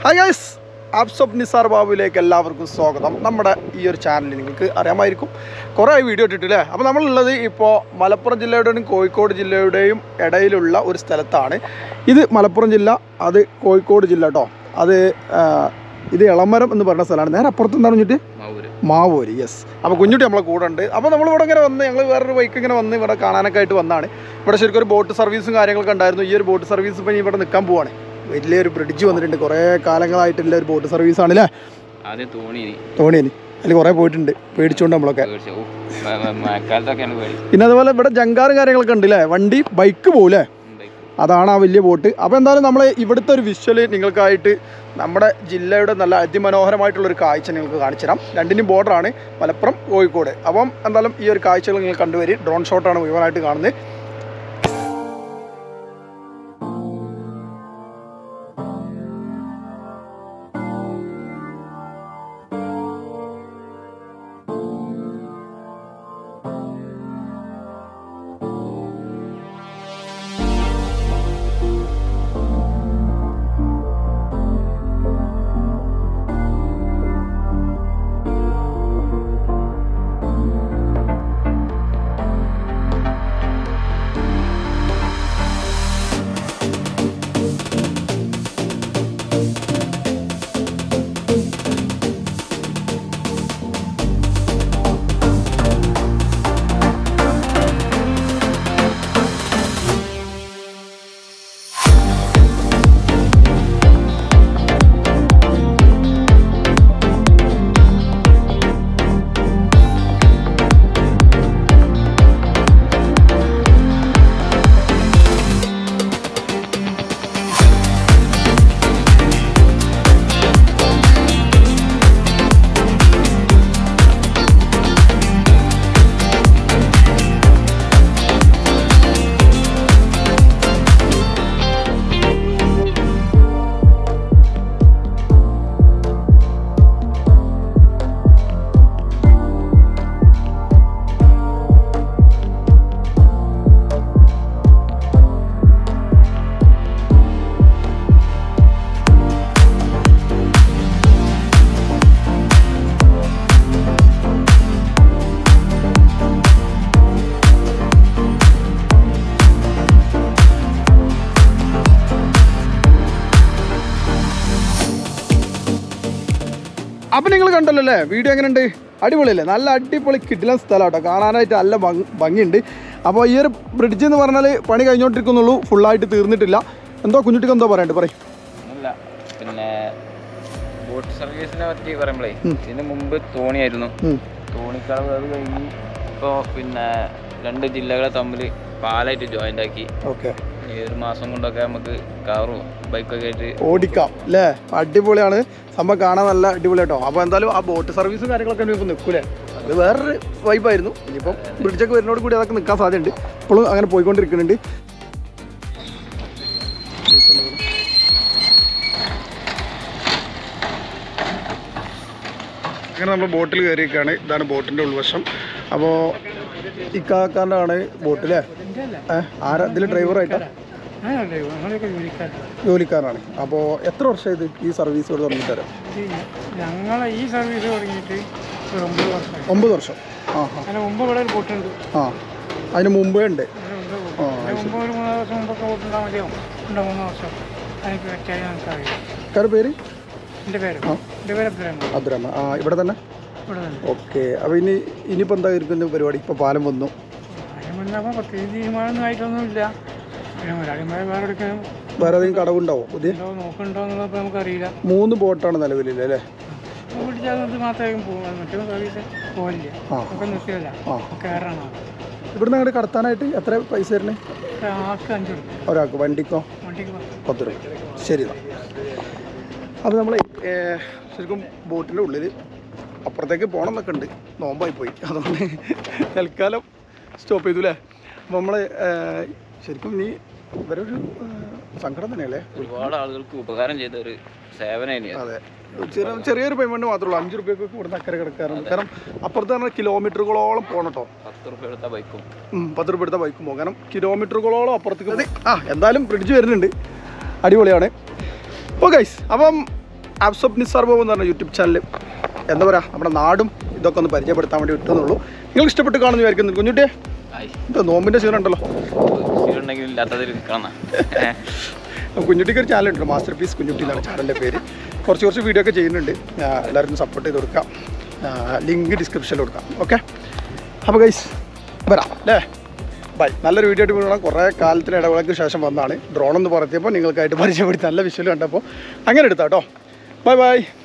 Hi guys ആപ്സോബ് നിസാർ ബാബുവിലേക്ക് എല്ലാവർക്കും സ്വാഗതം നമ്മുടെ ഈ ഒരു ചാനലിൽ നിങ്ങൾക്ക് അറിയാമായിരിക്കും കുറേ ആയി വീഡിയോ ഇട്ടിട്ടില്ലേ അപ്പോൾ നമ്മളുള്ളത് ഇപ്പോൾ മലപ്പുറം ജില്ലയുടെയും കോഴിക്കോട് ജില്ലയുടെയും ഇടയിലുള്ള ഒരു സ്ഥലത്താണ് ഇത് മലപ്പുറം ജില്ല അത് കോഴിക്കോട് ജില്ല കേട്ടോ അത് ആ, ഇത് ഇളമരം എന്ന് പറയുന്ന സ്ഥലമാണ് നേരെ അപ്പുറത്ത് എന്താണ് പറഞ്ഞിട്ട് മാവൂര് മാവൂര് യെസ് അപ്പോൾ കുഞ്ഞുട്ടി നമ്മളെ കൂടെ ഉണ്ട് അപ്പോൾ നമ്മളിവിടെ ഇങ്ങനെ വന്ന് ഞങ്ങൾ വേറൊരു ബൈക്ക് ഇങ്ങനെ വന്ന് ഇവിടെ കാണാനൊക്കെ ആയിട്ട് വന്നതാണ് ഇവിടെ ശരിക്കും ഒരു ബോട്ട് സർവീസും കാര്യങ്ങളൊക്കെ ഉണ്ടായിരുന്നു ഈ ഒരു ബോട്ട് സർവീസ് ഇപ്പം ഇവിടെ നിൽക്കാൻ പോവാണ് വലിയൊരു ബ്രിഡ്ജ് വന്നിട്ടുണ്ട് കുറേ കാലങ്ങളായിട്ടുള്ള ഒരു ബോട്ട് സർവീസ് ആണല്ലേ ആദ്യം തോണി ഇനി തോണിയനി അതിൽ കുറേ പോയിട്ടുണ്ട് പേടിച്ചുകൊണ്ട് നമ്മളൊക്കെ പേടിച്ചു ഓ, മ- മ- മഴക്കാലത്തൊക്കെയാണ് പേടി പിന്നെ അതുപോലെ ഇവിടെ ജങ്കാറും കാര്യങ്ങളൊക്കെ ഉണ്ട് അല്ലേ വണ്ടി ബൈക്ക് പോകൂലേ ബൈക്ക് അതാണ് ആ വലിയ ബോട്ട് അപ്പോൾ എന്തായാലും നമ്മൾ ഇവിടുത്തെ ഒരു വിഷ്വൽ നിങ്ങൾക്കായിട്ട് നമ്മുടെ ജില്ലയുടെ നല്ല അതിമനോഹരമായിട്ടുള്ള ഒരു കാഴ്ച നിങ്ങൾക്ക് കാണിച്ചു തരാം രണ്ടിനും ബോർഡറാണ് മലപ്പുറം കോഴിക്കോട് അപ്പം എന്തായാലും ഈ ഒരു കാഴ്ചകൾ നിങ്ങൾ കണ്ടുവരും ഡ്രോൺ ഷോട്ടാണ് മുഴുവനായിട്ട് കാണുന്നത് അപ്പം നിങ്ങൾ കണ്ടല്ലോ അല്ലേ വീഡിയോ എങ്ങനെയുണ്ട് അടിപൊളിയല്ലേ നല്ല അടിപൊളി കിടിലൻ സ്ഥലം കേട്ടോ കാണാനായിട്ട് നല്ല ഭംഗി- ഭംഗിയുണ്ട് അപ്പോൾ ഈ ഒരു ബ്രിഡ്ജ് എന്ന് പറഞ്ഞാൽ പണി കഴിഞ്ഞോണ്ടിരിക്കുന്നുള്ളൂ ഫുള്ളായിട്ട് തീർന്നിട്ടില്ല എന്തോ കുഞ്ഞുട്ടിക്ക് എന്തോ പറയണ്ട് പറയും ഒന്നുമില്ല പിന്നെ ബോട്ട് സർവീസിനെ പറ്റി പറയുമ്പോഴേ ഇതിന് മുമ്പ് തോണിയായിരുന്നു തോണിക്കടവ് അത് കഴിഞ്ഞ് ഇപ്പോൾ പിന്നെ രണ്ട് ജില്ലകളെ തമ്മിൽ പാലായിട്ട് ജോയിൻ്റ് ആക്കി ഓക്കെ ഈ ഒരു മാസം കൊണ്ടൊക്കെ നമുക്ക് കാറും ബൈക്കൊക്കെ ആയിട്ട് ഓടിക്കാം അല്ലേ അടിപൊളിയാണ് സംഭവം കാണാൻ നല്ല അടിപൊളി കേട്ടോ അപ്പോൾ എന്തായാലും ആ ബോട്ട് സർവീസും കാര്യങ്ങളൊക്കെ ഇപ്പോൾ നിൽക്കൂലേ അത് വേറൊരു വൈബായിരുന്നു ഇനിയിപ്പം ബ്രിഡ്ജൊക്കെ വരുന്നതോട് കൂടി അതൊക്കെ നിൽക്കാൻ സാധ്യതയുണ്ട് ഇപ്പോഴും അങ്ങനെ പോയിക്കൊണ്ടിരിക്കുന്നുണ്ട് അങ്ങനെ നമ്മൾ ബോട്ടിൽ കയറിയൊക്കെയാണ് ഇതാണ് ബോട്ടിൻ്റെ ഉൾവശം അപ്പോൾ ഇക്കാക്കാൻ്റെ ആണ് ബോട്ടില്ലേ ഏഹ് ആരാ ഇതിൽ ഡ്രൈവറായിട്ടാണ് ജോലിക്കാരനാണ് അപ്പോൾ എത്ര വർഷം ഇത് ഈ സർവീസ് ഇവിടെ തുടങ്ങിയിട്ട് തരാം ഞങ്ങളെ ഈ സർവീസ് തുടങ്ങിയിട്ട് ഒരു ഒമ്പത് വർഷമായി ഒമ്പത് വർഷം ആ ആ അതിന് മുമ്പ് ഇവിടെ ഒരു ബോട്ടുണ്ട് ആ അതിന് മുമ്പേ ഉണ്ട് അതിന് മുമ്പ് boat. ആ അതിന് മുമ്പ് ഒരു മൂന്ന് വർഷം മുമ്പൊക്കെ ബോട്ടുണ്ടാൽ മതിയാവും ഉണ്ടോ മൂന്ന് വർഷം എനിക്ക് വെച്ചാൽ നമുക്കറിയാം ഇക്കാരുടെ പേര് എൻ്റെ പേര് എൻ്റെ പേര് അബ്ദുറഹ്മാൻ അബ്ദുറഹ്മാൻ ആ ഇവിടെ തന്നെ ഇവിടെ തന്നെ ഓക്കെ അപ്പോൾ ഇനി ഇനിയിപ്പോൾ എന്താ ഇരിക്കുന്ന പരിപാടി ഇപ്പോൾ പാലം വന്നു അതിന് മുന്നപ്പോൾ പ്രത്യേകിച്ച് തീരുമാനമൊന്നും ആയിട്ടൊന്നുമില്ല പിന്നെ മുരാളിമാരെ വേറെ എടുക്കാനും വേറെ ഏതെങ്കിലും കടവുണ്ടാവും പുതിയ ഉണ്ടോ നോക്കുന്നുണ്ടോ എന്നുള്ളത് നമുക്കറിയില്ല മൂന്ന് ബോട്ടാണ് നിലവിലില്ല അല്ലേ പിടിച്ചാൽ നമുക്ക് മാത്രമായിരിക്കും പോകും മറ്റൊരു സർവീസ് പോകില്ല ആ. നമുക്ക് നിർത്തിയല്ല ആ കയറാണ് ഇവിടുന്ന് അങ്ങോട്ട് കടത്താനായിട്ട് എത്ര പൈസ തരണേ ആൾക്ക് അഞ്ച് കൊടുക്കും ഒരാൾക്ക് വണ്ടിക്കോ വണ്ടിക്ക് പത്ത്. പത്ത് രൂപ ശരി എന്നാൽ അപ്പോൾ നമ്മൾ ശരിക്കും ബോട്ടിൻ്റെ ഉള്ളിൽ അപ്പുറത്തേക്ക് പോകണം എന്നൊക്കെ ഉണ്ട് നോമ്പായി പോയി അതുകൊണ്ട് തൽക്കാലം സ്റ്റോപ്പ് ചെയ്തു അല്ലേ അപ്പോൾ നമ്മൾ ശരിക്കും നീ ഇവരൊരു ഏഹ്, സങ്കടം തന്നെയല്ലേ ഒരുപാട് ആളുകൾക്ക് ഉപകാരം ചെയ്ത ഒരു സേവനം അതെ ചെറിയ ചെറിയൊരു പേയ്മെൻറ്റ് മാത്രമേ ഉള്ളൂ അഞ്ച് റുപ്യക്കൊക്കെ ഇവിടുന്ന് അക്കരെ കിടക്കാറുണ്ട് കാരണം അപ്പുറത്ത് പറഞ്ഞാൽ കിലോമീറ്ററുകളോളം പോകണം കേട്ടോ പത്ത് റുപ്യ എടുത്ത ബൈക്കും ഉം, പത്ത് രൂപ എടുത്ത ബൈക്കും പോകും കാരണം കിലോമീറ്ററുകളോളം അപ്പുറത്തേക്ക് അതെ ആ എന്തായാലും ബ്രിഡ്ജ് വരുന്നുണ്ട് അടിപൊളിയാണ് ഓ ഗൈസ് അപ്പം ആപ്സോപ്പ് നിസാർ ബാബു എന്ന് പറഞ്ഞ യൂട്യൂബ് ചാനൽ എന്താ പറയുക നമ്മുടെ നാടും ഇതൊക്കെ ഒന്ന് പരിചയപ്പെടുത്താൻ വേണ്ടി വിട്ടുന്നുള്ളൂ നിങ്ങൾക്ക് ഇഷ്ടപ്പെട്ട് കാണുന്നു വിചാരിക്കുന്നു കുഞ്ഞുട്ടിയെ ആയി ഇത് നോമ്പിൻ്റെ സീൻ ഉണ്ടല്ലോ ഉണ്ടെങ്കിൽ ഇല്ലാത്തതിൽ കാണാം കുഞ്ഞുട്ടിക്ക് ഒരു ചാനലുണ്ട് മാസ്റ്റർ പീസ് കുഞ്ഞുട്ടി എന്നാണ് ചാനലിൻ്റെ പേര് കുറച്ച് കുറച്ച് വീഡിയോ ഒക്കെ ചെയ്യുന്നുണ്ട് ആ, എല്ലാവർക്കും സപ്പോർട്ട് ചെയ്ത് കൊടുക്കാം ലിങ്ക് ഡിസ്ക്രിപ്ഷനിൽ കൊടുക്കാം ഓക്കെ അപ്പോൾ ഗൈസ് വരാം അല്ലേ ബൈ നല്ലൊരു വീഡിയോ ആയിട്ട് വീണാൽ കുറേ കാലത്തിന് ഇടവേളയ്ക്ക് ശേഷം വന്നാണ് ഡ്രോൺ എന്ന് പറഞ്ഞപ്പോൾ നിങ്ങൾക്കായിട്ട് പരിചയപ്പെടുത്തി നല്ല വിഷ്വൽ കണ്ടപ്പോൾ അങ്ങനെ എടുത്താട്ടോ ബൈ ബൈ